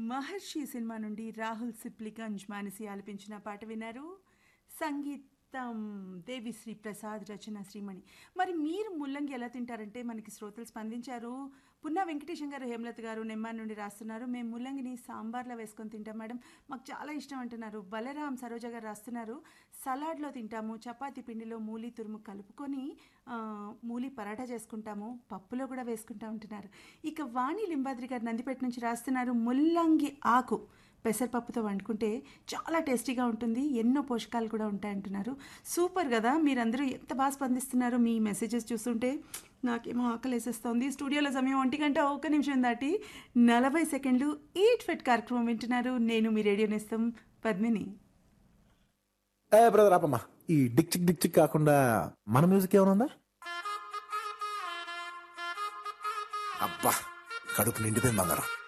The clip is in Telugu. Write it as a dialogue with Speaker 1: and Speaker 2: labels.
Speaker 1: మహర్షి సినిమా నుండి రాహుల్ సిప్లిగంజ్ మానసి ఆలపించిన పాట విన్నారు సంగీతం దేవిశ్రీ ప్రసాద్ రచన శ్రీమణి మరి మీరు ముల్లంగి ఎలా తింటారంటే మనకి శ్రోతలు స్పందించారు పున్నా వెంకటేశం గారు హేమలత గారు నెమ్మాన్ నుండి రాస్తున్నారు మేము ముల్లంగిని సాంబార్లో వేసుకొని తింటాం మేడం మాకు చాలా ఇష్టం అంటున్నారు బలరాం సరోజ గారు రాస్తున్నారు సలాడ్లో తింటాము చపాతీ పిండిలో మూలి తురుము కలుపుకొని ఆ, మూలి పరాటా చేసుకుంటాము పప్పులో కూడా వేసుకుంటా ఉంటున్నారు ఇక వాణి లింబాద్రి గారు నందిపేట నుంచి రాస్తున్నారు ముల్లంగి ఆకు పెసరపప్పుతో వండుకుంటే చాలా టేస్టీగా ఉంటుంది ఎన్నో పోషకాలు కూడా ఉంటాయంటున్నారు సూపర్ కదా మీరందరూ ఎంత బాగా స్పందిస్తున్నారు మీ మెసేజెస్ చూస్తుంటే నాకేమో ఆకలి వేసేస్తోంది స్టూడియోలో సమయం ఒంటి గంట ఒక్క నిమిషం దాటి నలభై సెకండ్లు ఈట్ ఫిట్ కార్యక్రమం వింటున్నారు నేను మీ రేడియో నేస్తం పద్మిని
Speaker 2: ఏ బ్రదర్ ఆపమ్మా ఈ డిక్ చిక్ డిక్ చిక్ కాకుండా మన మ్యూజిక్ ఏమైనా ఉందా అబ్బా కడుపు నిండిపోయింది బంగారం